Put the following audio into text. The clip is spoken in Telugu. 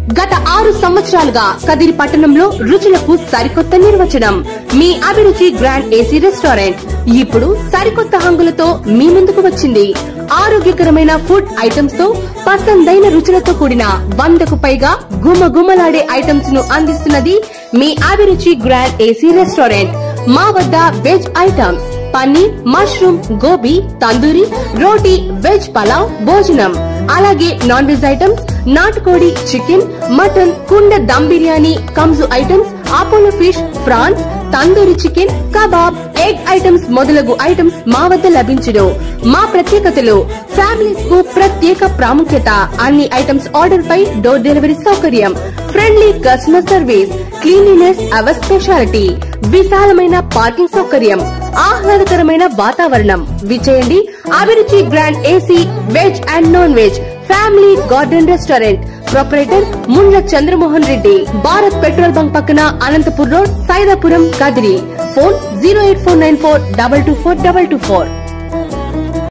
గత ఆరు సంవత్సరాలుగా కదిరి పట్టణంలో రుచులకు సరికొత్త నిర్వచనం మీ అభిరుచి గ్రాండ్ ఏసీ రెస్టారెంట్ ఇప్పుడు సరికొత్త హంగులతో మీ ముందుకు వచ్చింది ఆరోగ్యకరమైన ఫుడ్ ఐటమ్స్ తో పసందైన రుచులతో కూడిన వందకు పైగా గుమగుమలాడే ఐటమ్స్ ను అందిస్తున్నది మీ అభిరుచి గ్రాండ్ ఏసీ రెస్టారెంట్ మా వద్ద veg items paneer mushroom gobi tandoori roti veg pulao భోజనం అలాగే నాన్ వెజ్ ఐటమ్స్ నాటుకోడి చికెన్ మటన్ కుండ దమ్ బిర్యానీ కంజు items Apollo fish prawns tandoori chicken kebab egg items మొదలగు ఐటమ్స్ మా వద్ద లభించును మా ప్రత్యేకతలు ఫ్యామిలీస్ కు ప్రత్యేక ప్రాముఖ్యత అన్ని ఐటమ్స్ ఆర్డర్ పై డోర్ డెలివరీ సౌకర్యం friendly customer service cleanliness our speciality విశాలమైన పార్కింగ్ సౌకర్యం ఆహ్లాదకరమైన వాతావరణం విచేయండి Abhiruchi grand AC veg and non veg family garden restaurant proprietor Mundla Chandramohan Reddy Bharat petrol bunk పక్కన Anantapur road Saidapuram Kadiri phone zero eight four nine four double two four double two four